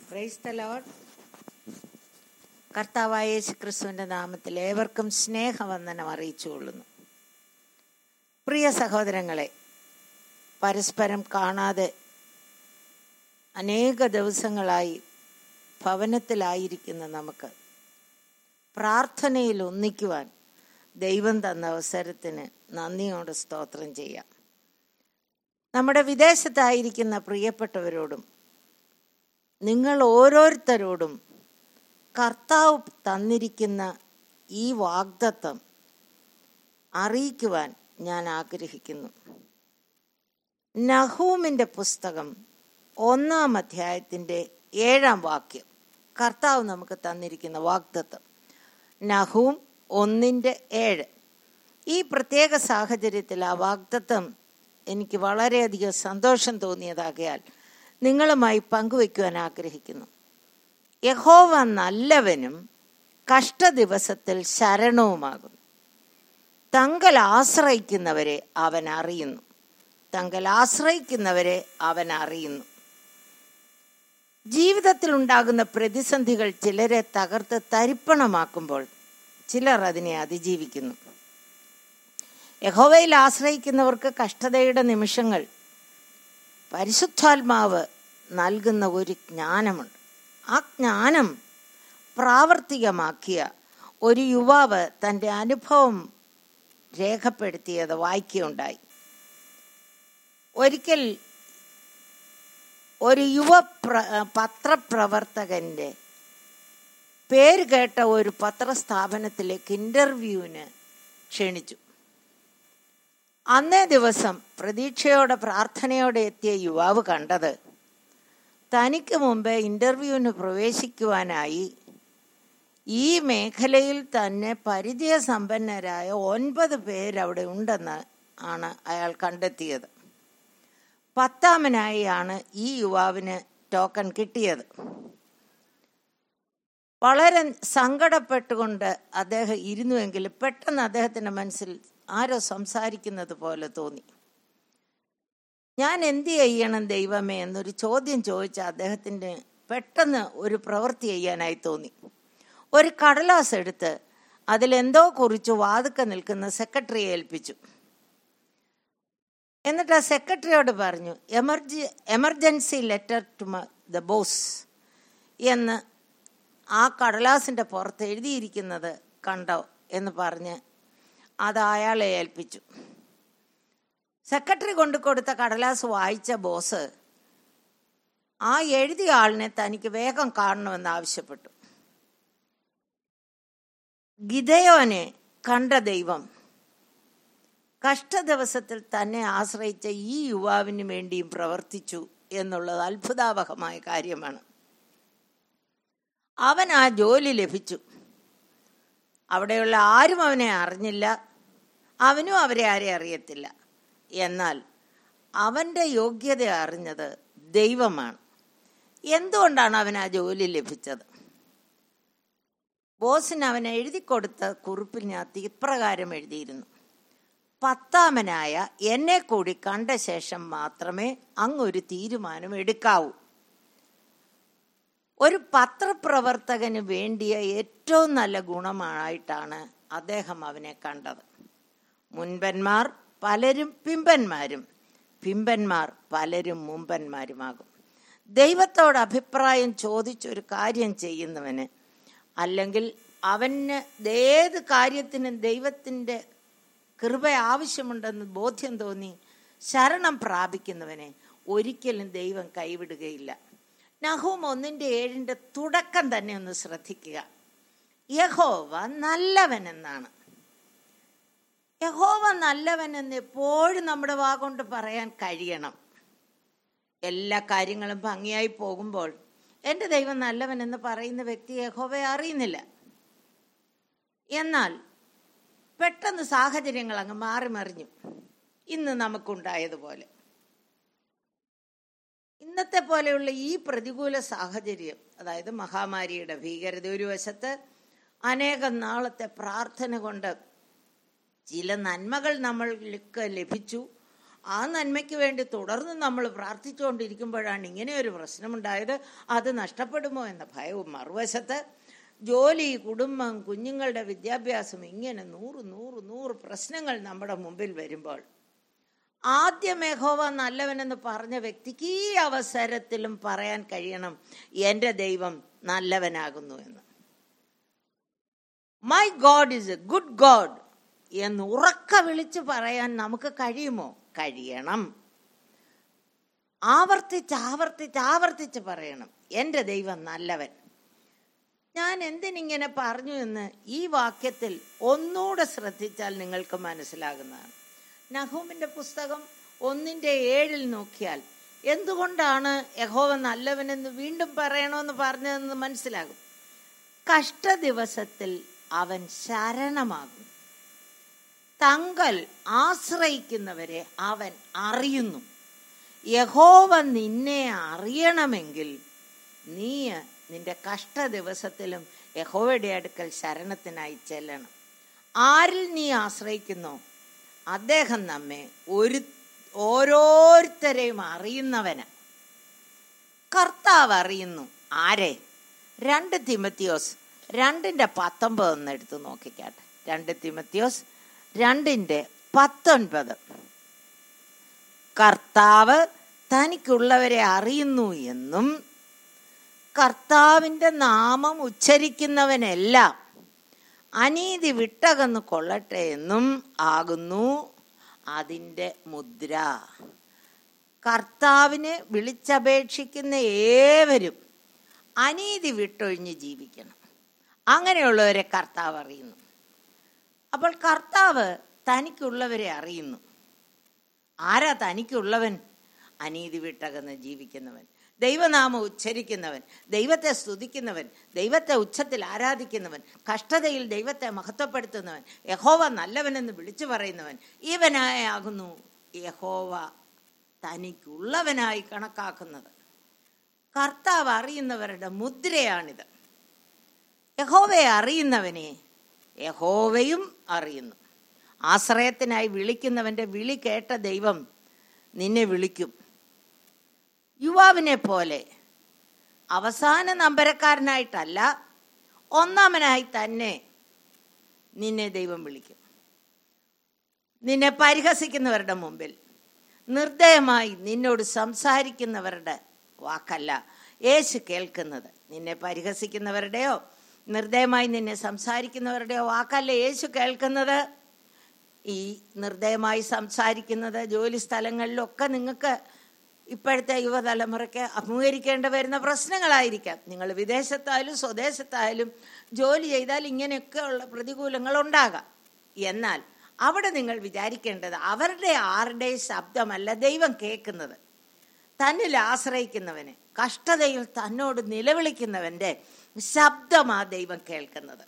praise the Lord കർത്താവായ യേശു ക്രിസ്തുവിൻ്റെ നാമത്തിൽ ഏവർക്കും സ്നേഹവന്ദനം അറിയിച്ചുകൊള്ളുന്നു പ്രിയ സഹോദരങ്ങളെ പരസ്പരം കാണാതെ അനേക ദിവസങ്ങളായി ഭവനത്തിലായിരിക്കുന്ന നമുക്ക് പ്രാർത്ഥനയിൽ ഒന്നിക്കുവാൻ ദൈവം തന്ന അവസരത്തിന് നന്ദിയോട് സ്തോത്രം ചെയ്യാം നമ്മുടെ വിദേശത്തായിരിക്കുന്ന പ്രിയപ്പെട്ടവരോടും നിങ്ങൾ ഓരോരുത്തരോടും കർത്താവ് തന്നിരിക്കുന്ന ഈ വാഗ്ദത്തം അറിയിക്കുവാൻ ഞാൻ ആഗ്രഹിക്കുന്നു നഹൂമിൻ്റെ പുസ്തകം ഒന്നാം അധ്യായത്തിൻ്റെ ഏഴാം വാക്യം കർത്താവ് നമുക്ക് തന്നിരിക്കുന്ന വാഗ്ദത്തം നഹൂം ഒന്നിൻ്റെ ഏഴ് ഈ പ്രത്യേക സാഹചര്യത്തിൽ ആ വാഗ്ദത്തം എനിക്ക് വളരെയധികം സന്തോഷം തോന്നിയതാകയാൽ നിങ്ങളുമായി പങ്കുവയ്ക്കുവാൻ ആഗ്രഹിക്കുന്നു യഹോവ നല്ലവനും കഷ്ടദിവസത്തിൽ ശരണവുമാകുന്നു തങ്കൽ ആശ്രയിക്കുന്നവരെ അവൻ അറിയുന്നു തങ്കൽ ആശ്രയിക്കുന്നവരെ അവൻ അറിയുന്നു ജീവിതത്തിൽ ഉണ്ടാകുന്ന പ്രതിസന്ധികൾ ചിലരെ തകർത്ത് തരിപ്പണമാക്കുമ്പോൾ ചിലർ അതിനെ അതിജീവിക്കുന്നു യഹോവയിൽ ആശ്രയിക്കുന്നവർക്ക് കഷ്ടതയുടെ നിമിഷങ്ങൾ പരിശുദ്ധാത്മാവ് നൽകുന്ന ഒരു ജ്ഞാനമുണ്ട് ആ ജ്ഞാനം പ്രാവർത്തികമാക്കിയ ഒരു യുവാവ് തൻ്റെ അനുഭവം രേഖപ്പെടുത്തിയത് വായിക്കുകയുണ്ടായി ഒരിക്കൽ ഒരു യുവ പത്രപ്രവർത്തകൻ്റെ പേര് കേട്ട ഒരു പത്രസ്ഥാപനത്തിലേക്ക് ഇൻ്റർവ്യൂവിന് ക്ഷണിച്ചു അന്നേ ദിവസം പ്രതീക്ഷയോടെ പ്രാർത്ഥനയോടെ എത്തിയ യുവാവ് കണ്ടത് തനിക്ക് മുമ്പ് ഇൻ്റർവ്യൂവിന് പ്രവേശിക്കുവാനായി ഈ മേഖലയിൽ തന്നെ പരിചയസമ്പന്നരായ ഒൻപത് പേരവിടെ ഉണ്ടെന്ന് ആണ് അയാൾ കണ്ടെത്തിയത് പത്താമനായി ആണ് ഈ യുവാവിന് ടോക്കൺ കിട്ടിയത് വളരെ സങ്കടപ്പെട്ടുകൊണ്ട് അദ്ദേഹം ഇരുന്നുവെങ്കിലും പെട്ടെന്ന് അദ്ദേഹത്തിൻ്റെ മനസ്സിൽ ആരോ സംസാരിക്കുന്നത് പോലെ തോന്നി ഞാൻ എന്ത് ചെയ്യണം ദൈവമേ എന്നൊരു ചോദ്യം ചോദിച്ച അദ്ദേഹത്തിൻ്റെ പെട്ടെന്ന് ഒരു പ്രവൃത്തി ചെയ്യാനായി തോന്നി ഒരു കടലാസ് എടുത്ത് അതിലെന്തോ കുറിച്ച് വാതുക്ക നിൽക്കുന്ന സെക്രട്ടറിയെ ഏൽപ്പിച്ചു എന്നിട്ട് ആ സെക്രട്ടറിയോട് പറഞ്ഞു എമർജി emergency letter to the boss എന്ന് ആ കടലാസിൻ്റെ പുറത്ത് എഴുതിയിരിക്കുന്നത് കണ്ടോ എന്ന് പറഞ്ഞ് അത് അയാളെ ഏൽപ്പിച്ചു സെക്രട്ടറി കൊണ്ടു കൊടുത്ത കടലാസ് വായിച്ച ബോസ് ആ എഴുതിയ ആളിനെ തനിക്ക് വേഗം കാണണമെന്ന് ആവശ്യപ്പെട്ടു ഗിതയോനെ കണ്ട ദൈവം കഷ്ടദിവസത്തിൽ തന്നെ ആശ്രയിച്ച ഈ യുവാവിന് വേണ്ടിയും പ്രവർത്തിച്ചു എന്നുള്ളത് അത്ഭുതാവഹമായ കാര്യമാണ് അവൻ ആ ജോലി ലഭിച്ചു അവിടെയുള്ള ആരും അവനെ അറിഞ്ഞില്ല അവനും അവരെ ആരെ അറിയത്തില്ല എന്നാൽ അവൻ്റെ യോഗ്യത അറിഞ്ഞത് ദൈവമാണ് എന്തുകൊണ്ടാണ് അവൻ ആ ജോലി ലഭിച്ചത് ബോസിന് അവൻ എഴുതി കൊടുത്ത കുറിപ്പിനകത്ത് ഇപ്രകാരം എഴുതിയിരുന്നു പത്താമനായ എന്നെ കൂടി കണ്ട ശേഷം മാത്രമേ അങ്ങൊരു തീരുമാനം എടുക്കാവൂ ഒരു പത്രപ്രവർത്തകന് വേണ്ടിയ ഏറ്റവും നല്ല ഗുണമായിട്ടാണ് അദ്ദേഹം അവനെ കണ്ടത് മുൻപന്മാർ പലരും പിമ്പന്മാരും പിമ്പന്മാർ പലരും മുമ്പന്മാരുമാകും ദൈവത്തോട് അഭിപ്രായം ചോദിച്ചൊരു കാര്യം ചെയ്യുന്നവന് അല്ലെങ്കിൽ അവന് ഏത് കാര്യത്തിനും ദൈവത്തിൻ്റെ കൃപ ആവശ്യമുണ്ടെന്ന് ബോധ്യം തോന്നി ശരണം പ്രാപിക്കുന്നവനെ ഒരിക്കലും ദൈവം കൈവിടുകയില്ല നഹൂം ഒന്നിൻ്റെ ഏഴിൻ്റെ തുടക്കം തന്നെ ഒന്ന് ശ്രദ്ധിക്കുക യഹോവ നല്ലവൻ എന്നാണ് യഹോവ നല്ലവൻ എന്ന് എപ്പോഴും നമ്മുടെ വാ കൊണ്ട് പറയാൻ കഴിയണം എല്ലാ കാര്യങ്ങളും ഭംഗിയായി പോകുമ്പോൾ എൻ്റെ ദൈവം നല്ലവൻ എന്ന് പറയുന്ന വ്യക്തി യഹോവയെ അറിയുന്നില്ല എന്നാൽ പെട്ടെന്ന് സാഹചര്യങ്ങൾ അങ്ങ് മാറി മറിഞ്ഞു ഇന്ന് നമുക്കുണ്ടായതുപോലെ ഇന്നത്തെ പോലെയുള്ള ഈ പ്രതികൂല സാഹചര്യം അതായത് മഹാമാരിയുടെ ഭീകരത ഒരു വശത്ത് അനേകം നാളത്തെ പ്രാർത്ഥന കൊണ്ട് ചില നന്മകൾ നമ്മൾക്ക് ലഭിച്ചു ആ നന്മയ്ക്ക് വേണ്ടി തുടർന്ന് നമ്മൾ പ്രാർത്ഥിച്ചുകൊണ്ടിരിക്കുമ്പോഴാണ് ഇങ്ങനെ ഒരു പ്രശ്നമുണ്ടായത് അത് നഷ്ടപ്പെടുമോ എന്ന ഭയവും മറുവശത്ത് ജോലി കുടുംബം കുഞ്ഞുങ്ങളുടെ വിദ്യാഭ്യാസം ഇങ്ങനെ നൂറ് നൂറ് നൂറ് പ്രശ്നങ്ങൾ നമ്മുടെ മുമ്പിൽ വരുമ്പോൾ ആദ്യം യഹോവ നല്ലവനെന്ന് പറഞ്ഞ വ്യക്തിക്ക് ഈ അവസരത്തിലും പറയാൻ കഴിയണം എൻ്റെ ദൈവം നല്ലവനാകുന്നു എന്ന് my God is a good God എന്ന് ഉറക്ക വിളിച്ച് പറയാൻ നമുക്ക് കഴിയുമോ കഴിയണം ആവർത്തിച്ച് ആവർത്തിച്ച് ആവർത്തിച്ച് പറയണം എൻ്റെ ദൈവം നല്ലവൻ ഞാൻ എന്തിനിങ്ങനെ പറഞ്ഞു എന്ന് ഈ വാക്യത്തിൽ ഒന്നുകൂടെ ശ്രദ്ധിച്ചാൽ നിങ്ങൾക്ക് മനസ്സിലാകുന്നതാണ് നഹൂമിന്റെ പുസ്തകം ഒന്നിന്റെ ഏഴിൽ നോക്കിയാൽ എന്തുകൊണ്ടാണ് യഹോവ നല്ലവനെന്ന് വീണ്ടും പറയണമെന്ന് പറഞ്ഞതെന്ന് മനസ്സിലാകും കഷ്ടദിവസത്തിൽ അവൻ ശരണമാകും തങ്കൽ ആശ്രയിക്കുന്നവരെ അവൻ അറിയുന്നു യഹോവ നിന്നെ അറിയണമെങ്കിൽ നീ നിന്റെ കഷ്ടദിവസത്തിലും യഹോവയുടെ അടുക്കൽ ശരണത്തിനായി ചെല്ലണം ആരിൽ നീ ആശ്രയിക്കുന്നോ അദ്ദേഹം നമ്മെ ഒരു ഓരോരുത്തരെയും അറിയുന്നവന് കർത്താവ് അറിയുന്നു ആരെ രണ്ട് തിമത്തിയോസ് രണ്ടിന്റെ പത്തൊമ്പത് ഒന്ന് എടുത്ത് നോക്കിക്കാട്ടെ രണ്ട് തിമത്തിയോസ് രണ്ടിന്റെ പത്തൊൻപത് കർത്താവ് തനിക്കുള്ളവരെ അറിയുന്നു എന്നും കർത്താവിന്റെ നാമം ഉച്ചരിക്കുന്നവനെല്ലാം അനീതി വിട്ടകന്ന് കൊള്ളട്ടെ എന്നും ആകുന്നു അതിൻ്റെ മുദ്ര കർത്താവിനെ വിളിച്ചപേക്ഷിക്കുന്ന ഏവരും അനീതി വിട്ടൊഴിഞ്ഞ് ജീവിക്കണം അങ്ങനെയുള്ളവരെ കർത്താവ് അറിയുന്നു അപ്പോൾ കർത്താവ് തനിക്കുള്ളവരെ അറിയുന്നു ആരാ തനിക്കുള്ളവൻ അനീതി വിട്ടകന്ന് ജീവിക്കുന്നവൻ ദൈവനാമം ഉച്ചരിക്കുന്നവൻ ദൈവത്തെ സ്തുതിക്കുന്നവൻ ദൈവത്തെ ഉച്ചത്തിൽ ആരാധിക്കുന്നവൻ കഷ്ടതയിൽ ദൈവത്തെ മഹത്വപ്പെടുത്തുന്നവൻ യഹോവ നല്ലവനെന്ന് വിളിച്ചു പറയുന്നവൻ ഇവനായാകുന്നു യഹോവ തനിക്കുള്ളവനായി കണക്കാക്കുന്നത് കർത്താവ് അറിയുന്നവരുടെ മുദ്രയാണിത് യഹോവയെ അറിയുന്നവനെ യഹോവയും അറിയുന്നു ആശ്രയത്തിനായി വിളിക്കുന്നവന്റെ വിളി കേട്ട ദൈവം നിന്നെ വിളിക്കും യുവാവിനെ പോലെ അവസാന നമ്പരക്കാരനായിട്ടല്ല ഒന്നാമനായി തന്നെ നിന്നെ ദൈവം വിളിക്കും നിന്നെ പരിഹസിക്കുന്നവരുടെ മുമ്പിൽ നിർദ്ദയമായി നിന്നോട് സംസാരിക്കുന്നവരുടെ വാക്കല്ല യേശു കേൾക്കുന്നത് നിന്നെ പരിഹസിക്കുന്നവരുടെയോ നിർദ്ദയമായി നിന്നെ സംസാരിക്കുന്നവരുടെയോ വാക്കല്ല യേശു കേൾക്കുന്നത് ഈ നിർദ്ദയമായി സംസാരിക്കുന്നത് ജോലി സ്ഥലങ്ങളിലൊക്കെ നിങ്ങൾക്ക് ഇപ്പോഴത്തെ യുവതലമുറയ്ക്ക് അഭിമുഖീകരിക്കേണ്ടി വരുന്ന പ്രശ്നങ്ങളായിരിക്കാം നിങ്ങൾ വിദേശത്തായാലും സ്വദേശത്തായാലും ജോലി ചെയ്താൽ ഇങ്ങനെയൊക്കെയുള്ള പ്രതികൂലങ്ങൾ ഉണ്ടാകാം എന്നാൽ അവിടെ നിങ്ങൾ വിചാരിക്കേണ്ടത് അവരുടെ ആരുടെ ശബ്ദമല്ല ദൈവം കേൾക്കുന്നത് തന്നിൽ ആശ്രയിക്കുന്നവന് കഷ്ടതയിൽ തന്നോട് നിലവിളിക്കുന്നവന്റെ ശബ്ദമാ ദൈവം കേൾക്കുന്നത്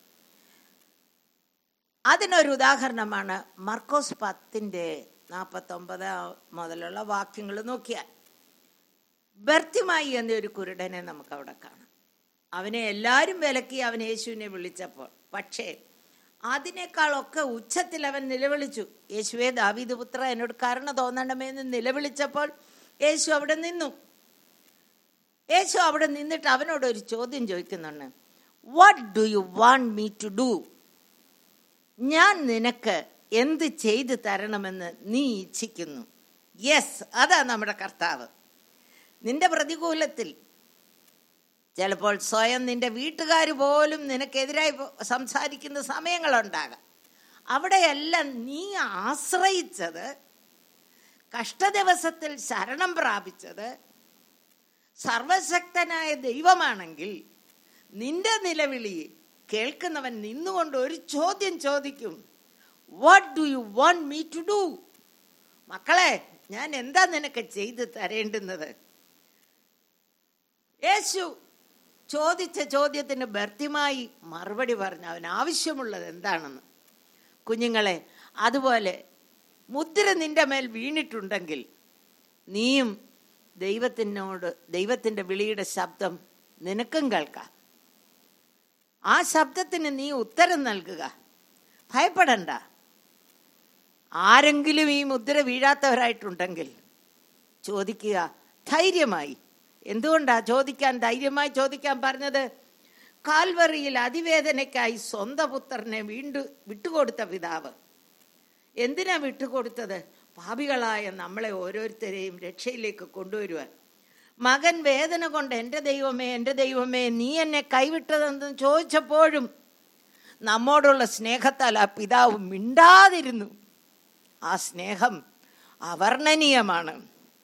അതിനൊരു ഉദാഹരണമാണ് മർക്കോസ് പത്തിന്റെ നാൽപ്പത്തൊമ്പത് മുതലുള്ള വാക്യങ്ങൾ നോക്കിയാൽ ബർത്തിമായി എന്നൊരു കുരുടനെ നമുക്ക് അവിടെ കാണാം അവനെ എല്ലാവരും വിലക്കി അവൻ യേശുവിനെ വിളിച്ചപ്പോൾ പക്ഷേ അതിനേക്കാളൊക്കെ ഉച്ചത്തിൽ അവൻ നിലവിളിച്ചു യേശുവേ ദാവീദ് പുത്ര എന്നോട് കരുണ തോന്നണമേ എന്ന് നിലവിളിച്ചപ്പോൾ യേശു അവിടെ നിന്നു യേശു അവിടെ നിന്നിട്ട് അവനോട് ഒരു ചോദ്യം ചോദിക്കുന്നുണ്ട് what do you want me to do ഞാൻ നിനക്ക് എന്ത് ചെയ്തു തരണമെന്ന് നീ ഇച്ഛിക്കുന്നു യെസ് അതാ നമ്മുടെ കർത്താവ് നിന്റെ പ്രതികൂലത്തിൽ ചിലപ്പോൾ സ്വയം നിന്റെ വീട്ടുകാർ പോലും നിനക്കെതിരായി സംസാരിക്കുന്ന സമയങ്ങളുണ്ടാകാം അവിടെയെല്ലാം നീ ആശ്രയിച്ചത് കഷ്ടദിവസത്തിൽ ശരണം പ്രാപിച്ചത് സർവശക്തനായ ദൈവമാണെങ്കിൽ നിന്റെ നിലവിളി കേൾക്കുന്നവൻ നിന്നുകൊണ്ട് ഒരു ചോദ്യം ചോദിക്കും what do you want me to do മക്കളെ ഞാൻ എന്താ നിനക്ക് ചെയ്തു തരേണ്ടുന്നത് യേശു ചോദിച്ച ചോദ്യത്തിന് ഭർത്യമായി മറുപടി പറഞ്ഞു അവൻ ആവശ്യമുള്ളത് എന്താണെന്ന് കുഞ്ഞുങ്ങളെ അതുപോലെ മുദ്ര നിന്റെ മേൽ വീണിട്ടുണ്ടെങ്കിൽ നീയും ദൈവത്തിനോട് ദൈവത്തിൻ്റെ വിളിയുടെ ശബ്ദം നിനക്കും കേൾക്കാം ആ ശബ്ദത്തിന് നീ ഉത്തരം നൽകുക ഭയപ്പെടണ്ട ആരെങ്കിലും ഈ മുദ്ര വീഴാത്തവരായിട്ടുണ്ടെങ്കിൽ ചോദിക്കുക ധൈര്യമായി എന്തുകൊണ്ടാ ചോദിക്കാൻ ധൈര്യമായി ചോദിക്കാൻ പറഞ്ഞത് കാൽവറിയിൽ അതിവേദനയ്ക്കായി സ്വന്തം പുത്രനെ വീണ്ടും വിട്ടുകൊടുത്ത പിതാവ് എന്തിനാ വിട്ടുകൊടുത്തത് പാപികളായ നമ്മളെ ഓരോരുത്തരെയും രക്ഷയിലേക്ക് കൊണ്ടുവരുവാൻ മകൻ വേദന കൊണ്ട് എൻ്റെ ദൈവമേ എൻ്റെ ദൈവമേ നീ എന്നെ കൈവിട്ടതെന്ന് ചോദിച്ചപ്പോഴും നമ്മോടുള്ള സ്നേഹത്താൽ ആ പിതാവ് മിണ്ടാതിരുന്നു ആ സ്നേഹം അവർണ്ണനീയമാണ്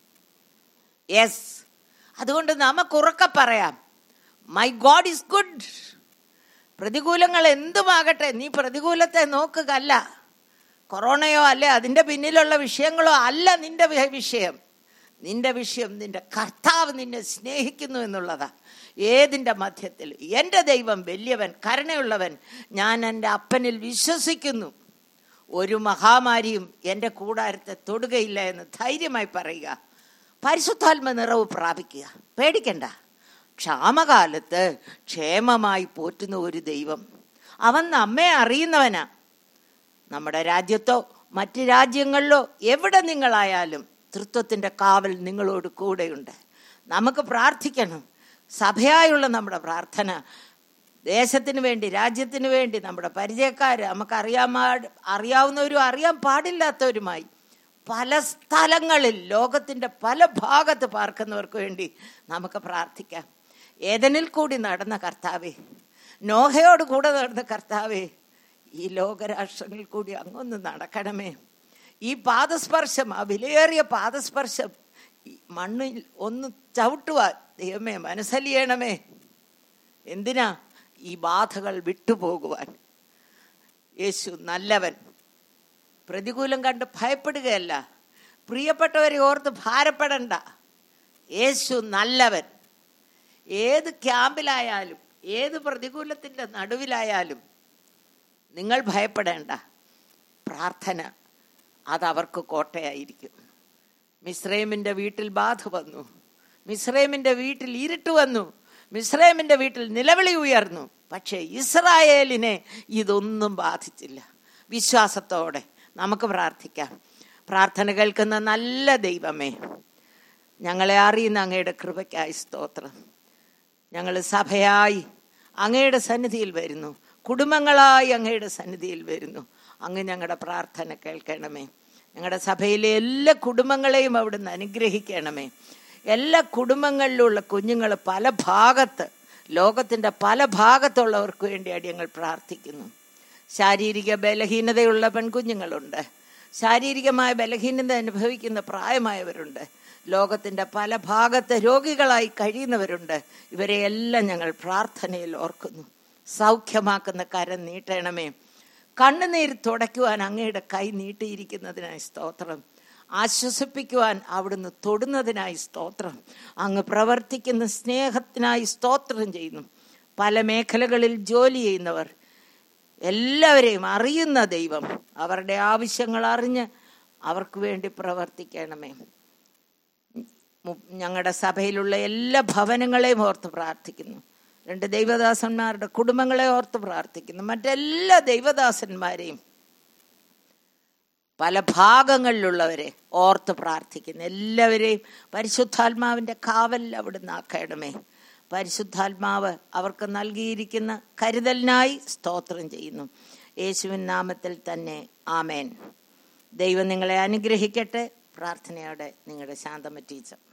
യെസ് അതുകൊണ്ട് നമുക്കുറക്കെ പറയാം മൈ ഗോഡ് ഈസ് ഗുഡ് പ്രതികൂലങ്ങൾ എന്തുമാകട്ടെ നീ പ്രതികൂലത്തെ നോക്കുകയല്ല കൊറോണയോ അല്ല അതിൻ്റെ പിന്നിലുള്ള വിഷയങ്ങളോ അല്ല നിന്റെ വി- വിഷയം നിന്റെ വിഷയം നിന്റെ കർത്താവ് നിന്നെ സ്നേഹിക്കുന്നു എന്നുള്ളതാ ഏതിൻ്റെ മധ്യത്തിൽ എൻ്റെ ദൈവം വലിയവൻ കരുണയുള്ളവൻ ഞാൻ എൻ്റെ അപ്പനിൽ വിശ്വസിക്കുന്നു ഒരു മഹാമാരിയും എൻ്റെ കൂടാരത്തെ തൊടുകയില്ല എന്ന് ധൈര്യമായി പറയുക പരിശുദ്ധാത്മ നിറവ് പ്രാപിക്കുക പേടിക്കണ്ട ക്ഷാമകാലത്ത് ക്ഷേമമായി പോറ്റുന്ന ഒരു ദൈവം അവൻ നമ്മെ അറിയുന്നവനാ നമ്മുടെ രാജ്യത്തോ മറ്റ് രാജ്യങ്ങളിലോ എവിടെ നിങ്ങളായാലും തൃത്വത്തിൻ്റെ കാവൽ നിങ്ങളോട് കൂടെയുണ്ട് നമുക്ക് പ്രാർത്ഥിക്കണം സഭയായുള്ള നമ്മുടെ പ്രാർത്ഥന ദേശത്തിന് വേണ്ടി രാജ്യത്തിന് വേണ്ടി നമ്മുടെ പരിചയക്കാർ നമുക്ക് അറിയാമാ അറിയാവുന്നവരും അറിയാൻ പാടില്ലാത്തവരുമായി പല സ്ഥലങ്ങളിൽ ലോകത്തിൻ്റെ പല ഭാഗത്ത് പാർക്കുന്നവർക്ക് വേണ്ടി നമുക്ക് പ്രാർത്ഥിക്കാം ഏതനിൽ കൂടി നടന്ന കർത്താവേ നോഹയോട് കൂടെ നടന്ന കർത്താവേ ഈ ലോകരാഷ്ട്രങ്ങളിൽ കൂടി അങ്ങൊന്ന് നടക്കണമേ ഈ പാദസ്പർശം ആ വിലയേറിയ പാദസ്പർശം ഈ മണ്ണിൽ ഒന്ന് ചവിട്ടുവാൻ ദൈവമേ മനസ്സലിയണമേ എന്തിനാ ഈ ബാധകൾ വിട്ടുപോകുവാൻ യേശു നല്ലവൻ പ്രതികൂലം കണ്ട് ഭയപ്പെടുകയല്ല പ്രിയപ്പെട്ടവരെ ഓർത്ത് ഭാരപ്പെടണ്ട യേശു നല്ലവൻ ഏത് ക്യാമ്പിലായാലും ഏത് പ്രതികൂലത്തിൻ്റെ നടുവിലായാലും നിങ്ങൾ ഭയപ്പെടേണ്ട പ്രാർത്ഥന അതവർക്ക് കോട്ടയായിരിക്കും മിസ്രൈമിൻ്റെ വീട്ടിൽ ബാധ വന്നു മിസ്രൈമിൻ്റെ വീട്ടിൽ ഇരുട്ട് വന്നു മിസ്രൈമിൻ്റെ വീട്ടിൽ നിലവിളി ഉയർന്നു പക്ഷേ ഇസ്രായേലിനെ ഇതൊന്നും ബാധിച്ചില്ല വിശ്വാസത്തോടെ നമുക്ക് പ്രാർത്ഥിക്കാം പ്രാർത്ഥന കേൾക്കുന്ന നല്ല ദൈവമേ ഞങ്ങളെ അറിയുന്ന അങ്ങയുടെ കൃപയ്ക്കായി സ്തോത്രം ഞങ്ങൾ സഭയായി അങ്ങയുടെ സന്നിധിയിൽ വരുന്നു കുടുംബങ്ങളായി അങ്ങയുടെ സന്നിധിയിൽ വരുന്നു അങ്ങ് ഞങ്ങളുടെ പ്രാർത്ഥന കേൾക്കണമേ ഞങ്ങളുടെ സഭയിലെ എല്ലാ കുടുംബങ്ങളെയും അവിടുന്ന് അനുഗ്രഹിക്കണമേ എല്ലാ കുടുംബങ്ങളിലുള്ള കുഞ്ഞുങ്ങൾ പല ഭാഗത്ത് ലോകത്തിൻ്റെ പല ഭാഗത്തുള്ളവർക്ക് വേണ്ടി അടിയങ്ങൾ പ്രാർത്ഥിക്കുന്നു ശാരീരിക ബലഹീനതയുള്ള പെൺകുഞ്ഞുങ്ങളുണ്ട് ശാരീരികമായ ബലഹീനത അനുഭവിക്കുന്ന പ്രായമായവരുണ്ട് ലോകത്തിൻ്റെ പല ഭാഗത്ത് രോഗികളായി കഴിയുന്നവരുണ്ട് ഇവരെയെല്ലാം ഞങ്ങൾ പ്രാർത്ഥനയിൽ ഓർക്കുന്നു സൗഖ്യമാക്കുന്ന കരം നീട്ടണമേ കണ്ണുനീര് തുടയ്ക്കുവാൻ അങ്ങയുടെ കൈ നീട്ടിയിരിക്കുന്നതിനായി സ്തോത്രം ആശ്വസിപ്പിക്കുവാൻ അവിടുന്ന് തൊടുന്നതിനായി സ്തോത്രം അങ്ങ് പ്രവർത്തിക്കുന്ന സ്നേഹത്തിനായി സ്തോത്രം ചെയ്യുന്നു പല മേഖലകളിൽ ജോലി ചെയ്യുന്നവർ എല്ലാവരെയും അറിയുന്ന ദൈവം അവരുടെ ആവശ്യങ്ങൾ അറിഞ്ഞ് അവർക്ക് വേണ്ടി പ്രവർത്തിക്കണമേ മു- ഞങ്ങളുടെ സഭയിലുള്ള എല്ലാ ഭവനങ്ങളെയും ഓർത്ത് പ്രാർത്ഥിക്കുന്നു രണ്ട് ദൈവദാസന്മാരുടെ കുടുംബങ്ങളെ ഓർത്ത് പ്രാർത്ഥിക്കുന്നു മറ്റെല്ലാ ദൈവദാസന്മാരെയും പല ഭാഗങ്ങളിലുള്ളവരെ ഓർത്ത് പ്രാർത്ഥിക്കുന്നു എല്ലാവരെയും പരിശുദ്ധാത്മാവിൻ്റെ കാവൽ അവിടുന്ന് ആക്കണമേ പരിശുദ്ധാത്മാവ് അവർക്ക് നൽകിയിരിക്കുന്ന കരുതലിനായി സ്തോത്രം ചെയ്യുന്നു യേശുവിൻ നാമത്തിൽ തന്നെ ആമേൻ ദൈവം നിങ്ങളെ അനുഗ്രഹിക്കട്ടെ പ്രാർത്ഥനയോടെ നിങ്ങളുടെ ശാന്തമ ടീച്ചർ